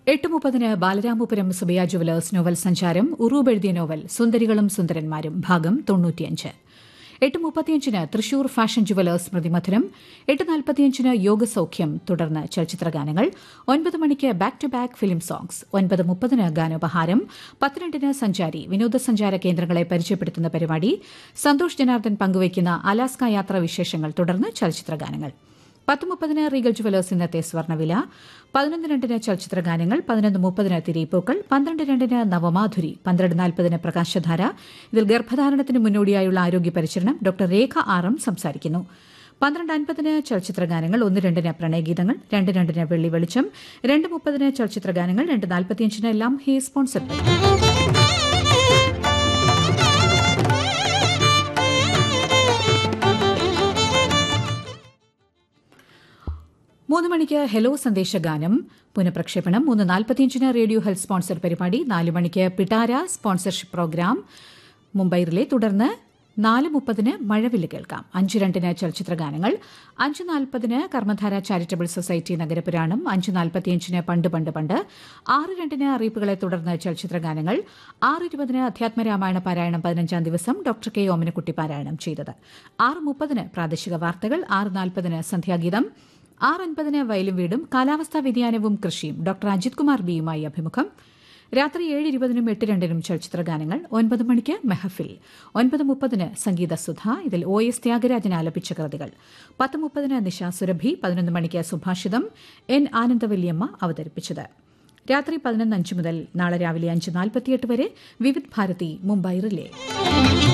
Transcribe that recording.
എട്ട് മുപ്പതിന് Balaramapuram Subiya jewellers novel സഞ്ചാരം ഉറൂബ് എഴുതിയ നോവൽ സുന്ദരികളും സുന്ദരന്മാരും ഭാഗം തൊണ്ണൂറ്റിയഞ്ച് എട്ട് മുപ്പത്തിയഞ്ചിന് തൃശൂർ ഫാഷൻ ജുവലേഴ്സ് സ്മൃതിമധുരം എട്ട് നാൽപ്പത്തിയഞ്ചിന് യോഗസൌഖ്യം തുടർന്ന് ചലച്ചിത്രഗാനങ്ങൾ ഒൻപത് മണിക്ക് back to back film songs ഒൻപത് മുപ്പതിന് ഗാനോപഹാരം പന്ത്രണ്ടിന് സഞ്ചാരി വിനോദസഞ്ചാര കേന്ദ്രങ്ങളെ പരിചയപ്പെടുത്തുന്ന പരിപാടി സന്തോഷ് ജനാർദ്ദൻ പങ്കുവയ്ക്കുന്ന അലാസ്ക യാത്രാ വിശേഷങ്ങൾ തുടർന്ന് ചലച്ചിത്രഗാനങ്ങൾ പത്ത് മുപ്പതിന് റീഗൽ ജുവലേഴ്സ് ഇന്നത്തെ സ്വർണ്ണവില പതിനൊന്ന് രണ്ടിന് ചലച്ചിത്ര ഗാനങ്ങൾ പതിനൊന്ന് മുപ്പതിന് തിരിപ്പൂക്കൾ പന്ത്രണ്ട് രണ്ടിന് നവമാധുരി പന്ത്രണ്ട് നാൽപ്പതിന് പ്രകാശധാര ഇതിൽ ഗർഭധാരണത്തിന് മുന്നോടിയായുള്ള ആരോഗ്യ പരിചരണം ഡോക്ടർ രേഖ ആർ എം സംസാരിക്കുന്നു പന്ത്രണ്ട് അൻപതിന് ചലച്ചിത്ര ഗാനങ്ങൾ ഒന്ന് രണ്ടിന് പ്രണയഗീതങ്ങൾ രണ്ട് രണ്ടിന് വെള്ളി വെളിച്ചം രണ്ട് മുപ്പതിന് ചലച്ചിത്ര ഗാനങ്ങൾ രണ്ട് നാൽപ്പത്തിയഞ്ചിന് ലം ഹേ സ്പോൺസർ മൂന്ന് മണിക്ക് ഹെലോ സന്ദേശഗാനം പുനഃപ്രക്ഷേപണം മൂന്ന് നാൽപ്പത്തിയഞ്ചിന് റേഡിയോ ഹെൽത്ത് സ്പോൺസർ പരിപാടി നാല് മണിക്ക് പിട്ടാര സ്പോൺസർഷിപ്പ് പ്രോഗ്രാം മുംബൈ റിലേ തുടർന്ന് നാല് മുപ്പതിന് മഴവില്ല് കേൾക്കാം അഞ്ച് രണ്ടിന് ചലച്ചിത്രഗാനങ്ങൾ അഞ്ച് നാൽപ്പതിന് കർമ്മധാര ചാരിറ്റബിൾ സൊസൈറ്റി നഗരപുരാണം അഞ്ച് നാൽപ്പത്തിയഞ്ചിന് പണ്ട് പണ്ട് പണ്ട് ആറ് രണ്ടിന് അറിയിപ്പുകളെ തുടർന്ന് ചലച്ചിത്രഗാനങ്ങൾ ആറ് ഇരുപതിന് അധ്യാത്മരാമായണ പാരായണം പതിനഞ്ചാം ദിവസം ഡോക്ടർ കെ ഓമനക്കുട്ടി പാരായണം ചെയ്തത് ആറ് മുപ്പതിന് പ്രാദേശിക വാർത്തകൾ ആറ് നാൽപ്പതിന് സന്ധ്യാഗീതം ആറ് അൻപതിന് വയലും വീടും കാലാവസ്ഥാ വ്യതിയാനവും കൃഷിയും ഡോക്ടർ അജിത് കുമാർ ബിയുമായി അഭിമുഖം രാത്രി ഏഴ് ഇരുപതിനും എട്ട് രണ്ടിനും ചലച്ചിത്ര ഗാനങ്ങൾ ഒൻപത് മണിക്ക് മെഹഫിൽ ഒൻപത് മുപ്പതിന് സംഗീതസുധ ഇതിൽ ഒ എസ് ത്യാഗരാജൻ ആലപിച്ച കൃതികൾ പത്ത് മുപ്പതിന് നിശ സുരഭി പതിനൊന്ന് മണിക്ക് സുഭാഷിതം എൻ ആനന്ദവല്യമ്മ അവതരിപ്പിച്ചത് രാത്രി പതിനൊന്ന് അഞ്ച് മുതൽ നാളെ രാവിലെ അഞ്ച് നാൽപ്പത്തിയെട്ട് വരെ വിവിധ് ഭാരതി മുംബൈ റിലേ